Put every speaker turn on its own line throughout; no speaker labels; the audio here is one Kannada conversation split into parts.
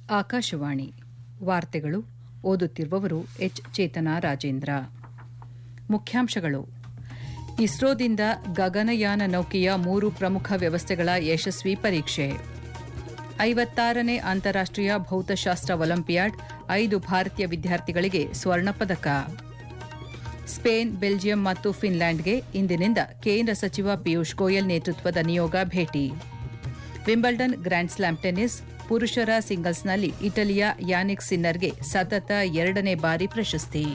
ಆಕಾಶವಾಣಿ ವಾರ್ತೆಗಳು ಓದುತ್ತಿರುವವರು ಎಚ್ ಚೇತನ ರಾಜೇಂದ್ರ ಮುಖ್ಯಾಂಶಗಳು ಇಸ್ರೋದಿಂದ ಗಗನಯಾನ ನೌಕೆಯ ಮೂರು ಪ್ರಮುಖ ವ್ಯವಸ್ಥೆಗಳ ಯಶಸ್ವಿ ಪರೀಕ್ಷೆ ಐವತ್ತಾರನೇ ಅಂತಾರಾಷ್ಟೀಯ ಭೌತಶಾಸ್ತ್ರ ಒಲಿಂಪಿಯಾಡ್ ಐದು ಭಾರತೀಯ ವಿದ್ಯಾರ್ಥಿಗಳಿಗೆ ಸ್ವರ್ಣ ಪದಕ ಸ್ಪೇನ್ ಬೆಲ್ಜಿಯಂ ಮತ್ತು ಫಿನ್ಲ್ಯಾಂಡ್ಗೆ ಇಂದಿನಿಂದ ಕೇಂದ್ರ ಸಚಿವ ಪಿಯೂಷ್ ಗೋಯಲ್ ನೇತೃತ್ವದ ನಿಯೋಗ ಭೇಟಿ ವಿಂಬಲ್ಡನ್ ಗ್ರ್ಯಾಂಡ್ ಸ್ಲಾಮ್ ಟೆನ್ನಿಸ್ ಪುರುಷರ ಸಿಂಗಲ್ಸ್ನಲ್ಲಿ ಇಟಲಿಯ ಯಾನಿಕ್ ಸಿನ್ನರ್ಗೆ ಸತತ ಎರಡನೇ ಬಾರಿ ಪ್ರಶಸ್ತಿ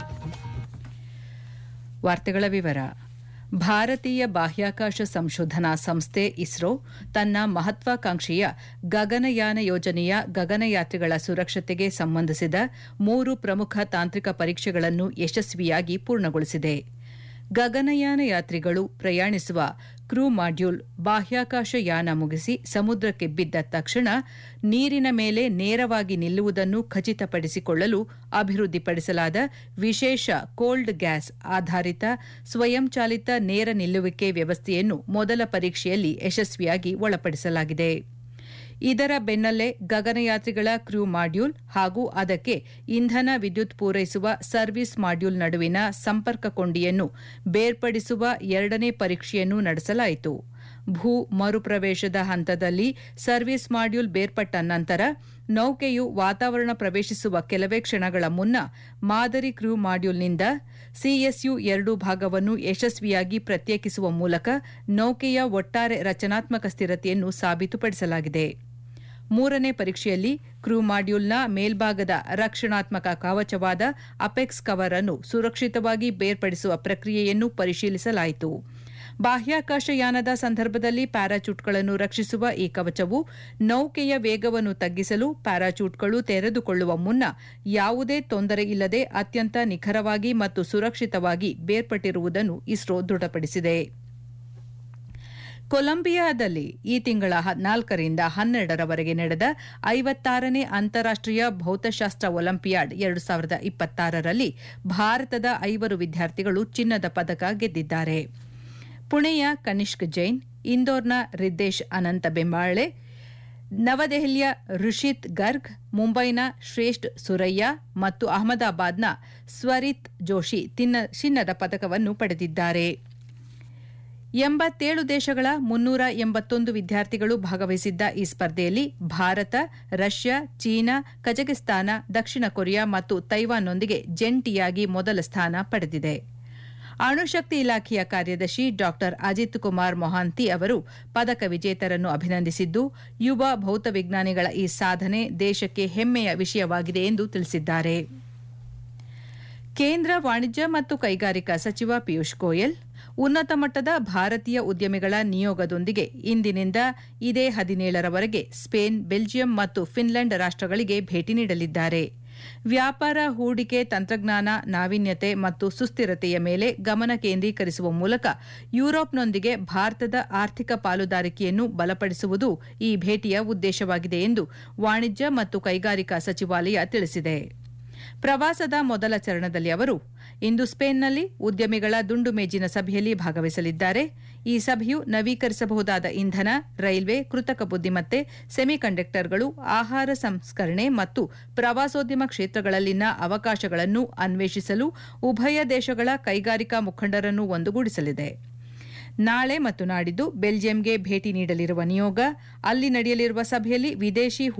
ವಾರ್ತೆಗಳ ವಿವರ ಭಾರತೀಯ ಬಾಹ್ಯಾಕಾಶ ಸಂಶೋಧನಾ ಸಂಸ್ಥೆ ಇಸ್ರೋ ತನ್ನ ಮಹತ್ವಾಕಾಂಕ್ಷೆಯ ಗಗನಯಾನ ಯೋಜನೆಯ ಗಗನಯಾತ್ರಿಗಳ ಸುರಕ್ಷತೆಗೆ ಸಂಬಂಧಿಸಿದ ಮೂರು ಪ್ರಮುಖ ತಾಂತ್ರಿಕ ಪರೀಕ್ಷೆಗಳನ್ನು ಯಶಸ್ವಿಯಾಗಿ ಪೂರ್ಣಗೊಳಿಸಿದೆ ಗಗನಯಾನ ಯಾತ್ರಿಗಳು ಪ್ರಯಾಣಿಸುವ ಕ್ರೂ ಮಾಡ್ಯೂಲ್ ಬಾಹ್ಯಾಕಾಶ ಯಾನ ಮುಗಿಸಿ ಸಮುದ್ರಕ್ಕೆ ಬಿದ್ದ ತಕ್ಷಣ ನೀರಿನ ಮೇಲೆ ನೇರವಾಗಿ ನಿಲ್ಲುವುದನ್ನು ಖಚಿತಪಡಿಸಿಕೊಳ್ಳಲು ಅಭಿವೃದ್ಧಿಪಡಿಸಲಾದ ವಿಶೇಷ ಕೋಲ್ಡ್ ಗ್ಯಾಸ್ ಆಧಾರಿತ ಸ್ವಯಂಚಾಲಿತ ನೇರ ನಿಲ್ಲುವಿಕೆ ವ್ಯವಸ್ಥೆಯನ್ನು ಮೊದಲ ಪರೀಕ್ಷೆಯಲ್ಲಿ ಯಶಸ್ವಿಯಾಗಿ ಒಳಪಡಿಸಲಾಗಿದೆ ಇದರ ಬೆನ್ನಲ್ಲೇ ಗಗನಯಾತ್ರಿಗಳ ಕ್ರೂ ಮಾಡ್ಯೂಲ್ ಹಾಗೂ ಅದಕ್ಕೆ ಇಂಧನ ವಿದ್ಯುತ್ ಪೂರೈಸುವ ಸರ್ವಿಸ್ ಮಾಡ್ಯೂಲ್ ನಡುವಿನ ಸಂಪರ್ಕ ಕೊಂಡಿಯನ್ನು ಬೇರ್ಪಡಿಸುವ ಎರಡನೇ ಪರೀಕ್ಷೆಯನ್ನು ನಡೆಸಲಾಯಿತು ಭೂ ಮರುಪ್ರವೇಶದ ಹಂತದಲ್ಲಿ ಸರ್ವಿಸ್ ಮಾಡ್ಯೂಲ್ ಬೇರ್ಪಟ್ಟ ನಂತರ ನೌಕೆಯು ವಾತಾವರಣ ಪ್ರವೇಶಿಸುವ ಕೆಲವೇ ಕ್ಷಣಗಳ ಮುನ್ನ ಮಾದರಿ ಕ್ರೂ ಮಾಡ್ಯೂಲ್ನಿಂದ ಸಿಎಸ್ಯು ಎರಡು ಭಾಗವನ್ನು ಯಶಸ್ವಿಯಾಗಿ ಪ್ರತ್ಯೇಕಿಸುವ ಮೂಲಕ ನೌಕೆಯ ಒಟ್ಟಾರೆ ರಚನಾತ್ಮಕ ಸ್ಥಿರತೆಯನ್ನು ಸಾಬೀತುಪಡಿಸಲಾಗಿದೆ ಮೂರನೇ ಪರೀಕ್ಷೆಯಲ್ಲಿ ಕ್ರೂ ಮಾಡ್ಯೂಲ್ನ ಮೇಲ್ಭಾಗದ ರಕ್ಷಣಾತ್ಮಕ ಕವಚವಾದ ಅಪೆಕ್ಸ್ ಕವರ್ ಅನ್ನು ಸುರಕ್ಷಿತವಾಗಿ ಬೇರ್ಪಡಿಸುವ ಪ್ರಕ್ರಿಯೆಯನ್ನು ಪರಿಶೀಲಿಸಲಾಯಿತು ಬಾಹ್ಯಾಕಾಶಯಾನದ ಸಂದರ್ಭದಲ್ಲಿ ಪ್ಯಾರಾಚೂಟ್ಗಳನ್ನು ರಕ್ಷಿಸುವ ಈ ಕವಚವು ನೌಕೆಯ ವೇಗವನ್ನು ತಗ್ಗಿಸಲು ಪ್ಯಾರಾಚೂಟ್ಗಳು ತೆರೆದುಕೊಳ್ಳುವ ಮುನ್ನ ಯಾವುದೇ ತೊಂದರೆ ಇಲ್ಲದೆ ಅತ್ಯಂತ ನಿಖರವಾಗಿ ಮತ್ತು ಸುರಕ್ಷಿತವಾಗಿ ಬೇರ್ಪಟ್ಟಿರುವುದನ್ನು ಇಸ್ರೋ ದೃಢಪಡಿಸಿದೆ ಕೊಲಂಬಿಯಾದಲ್ಲಿ ಈ ತಿಂಗಳ ನಾಲ್ಕರಿಂದ ಹನ್ನೆರಡರವರೆಗೆ ನಡೆದ ಐವತ್ತಾರನೇ ಅಂತಾರಾಷ್ಟೀಯ ಭೌತಶಾಸ್ತ್ರ ಒಲಿಂಪಿಯಾಡ್ ಎರಡು ಸಾವಿರದ ಇಪ್ಪತ್ತಾರರಲ್ಲಿ ಭಾರತದ ಐವರು ವಿದ್ಯಾರ್ಥಿಗಳು ಚಿನ್ನದ ಪದಕ ಗೆದ್ದಿದ್ದಾರೆ ಪುಣೆಯ ಕನಿಷ್ಕ್ ಜೈನ್ ಇಂದೋರ್ನ ರಿದ್ದೇಶ್ ಅನಂತ ಬೆಂಬಾಳೆ ನವದೆಹಲಿಯ ಋಷಿತ್ ಗರ್ಗ್ ಮುಂಬೈನ ಶ್ರೇಷ್ಠ ಸುರಯ್ಯ ಮತ್ತು ಅಹಮದಾಬಾದ್ನ ಸ್ವರಿತ್ ಜೋಶಿ ಚಿನ್ನದ ಪದಕವನ್ನು ಪಡೆದಿದ್ದಾರೆ ಎಂಬತ್ತೇಳು ದೇಶಗಳ ಮುನ್ನೂರ ಎಂಬತ್ತೊಂದು ವಿದ್ಯಾರ್ಥಿಗಳು ಭಾಗವಹಿಸಿದ್ದ ಈ ಸ್ಪರ್ಧೆಯಲ್ಲಿ ಭಾರತ ರಷ್ಯಾ ಚೀನಾ ಕಜಕಿಸ್ತಾನ ದಕ್ಷಿಣ ಕೊರಿಯಾ ಮತ್ತು ತೈವಾನ್ನೊಂದಿಗೆ ಜಂಟಿಯಾಗಿ ಮೊದಲ ಸ್ಥಾನ ಪಡೆದಿದೆ ಅಣುಶಕ್ತಿ ಇಲಾಖೆಯ ಕಾರ್ಯದರ್ಶಿ ಡಾ ಅಜಿತ್ ಕುಮಾರ್ ಮೊಹಾಂತಿ ಅವರು ಪದಕ ವಿಜೇತರನ್ನು ಅಭಿನಂದಿಸಿದ್ದು ಯುವ ಭೌತವಿಜ್ಞಾನಿಗಳ ಈ ಸಾಧನೆ ದೇಶಕ್ಕೆ ಹೆಮ್ಮೆಯ ವಿಷಯವಾಗಿದೆ ಎಂದು ತಿಳಿಸಿದ್ದಾರೆ ಕೇಂದ್ರ ವಾಣಿಜ್ಯ ಮತ್ತು ಕೈಗಾರಿಕಾ ಸಚಿವ ಪಿಯೂಷ್ ಗೋಯಲ್ ಉನ್ನತ ಮಟ್ಟದ ಭಾರತೀಯ ಉದ್ಯಮಿಗಳ ನಿಯೋಗದೊಂದಿಗೆ ಇಂದಿನಿಂದ ಇದೇ ಹದಿನೇಳರವರೆಗೆ ಸ್ಪೇನ್ ಬೆಲ್ಜಿಯಂ ಮತ್ತು ಫಿನ್ಲೆಂಡ್ ರಾಷ್ಟಗಳಿಗೆ ಭೇಟಿ ನೀಡಲಿದ್ದಾರೆ ವ್ಯಾಪಾರ ಹೂಡಿಕೆ ತಂತ್ರಜ್ಞಾನ ನಾವೀನ್ಯತೆ ಮತ್ತು ಸುಸ್ಥಿರತೆಯ ಮೇಲೆ ಗಮನ ಕೇಂದ್ರೀಕರಿಸುವ ಮೂಲಕ ಯುರೋಪ್ನೊಂದಿಗೆ ಭಾರತದ ಆರ್ಥಿಕ ಪಾಲುದಾರಿಕೆಯನ್ನು ಬಲಪಡಿಸುವುದು ಈ ಭೇಟಿಯ ಉದ್ದೇಶವಾಗಿದೆ ಎಂದು ವಾಣಿಜ್ಯ ಮತ್ತು ಕೈಗಾರಿಕಾ ಸಚಿವಾಲಯ ತಿಳಿಸಿದೆ ಪ್ರವಾಸದ ಮೊದಲ ಚರಣದಲ್ಲಿ ಅವರು ಇಂದು ಸ್ಪೇನ್ನಲ್ಲಿ ಉದ್ಯಮಿಗಳ ದುಂಡು ಮೇಜಿನ ಸಭೆಯಲ್ಲಿ ಭಾಗವಹಿಸಲಿದ್ದಾರೆ ಈ ಸಭೆಯು ನವೀಕರಿಸಬಹುದಾದ ಇಂಧನ ರೈಲ್ವೆ ಕೃತಕ ಬುದ್ದಿಮತ್ತೆ ಸೆಮಿಕಂಡಕ್ಟರ್ಗಳು ಆಹಾರ ಸಂಸ್ಕರಣೆ ಮತ್ತು ಪ್ರವಾಸೋದ್ಯಮ ಕ್ಷೇತ್ರಗಳಲ್ಲಿನ ಅವಕಾಶಗಳನ್ನು ಅನ್ವೇಷಿಸಲು ಉಭಯ ದೇಶಗಳ ಕೈಗಾರಿಕಾ ಮುಖಂಡರನ್ನು ಒಂದುಗೂಡಿಸಲಿದೆ ನಾಳೆ ಮತ್ತು ನಾಡಿದ್ದು ಬೆಲ್ಜಿಯಂಗೆ ಭೇಟಿ ನೀಡಲಿರುವ ನಿಯೋಗ ಅಲ್ಲಿ ನಡೆಯಲಿರುವ ಸಭೆಯಲ್ಲಿ ವಿದೇಶಿ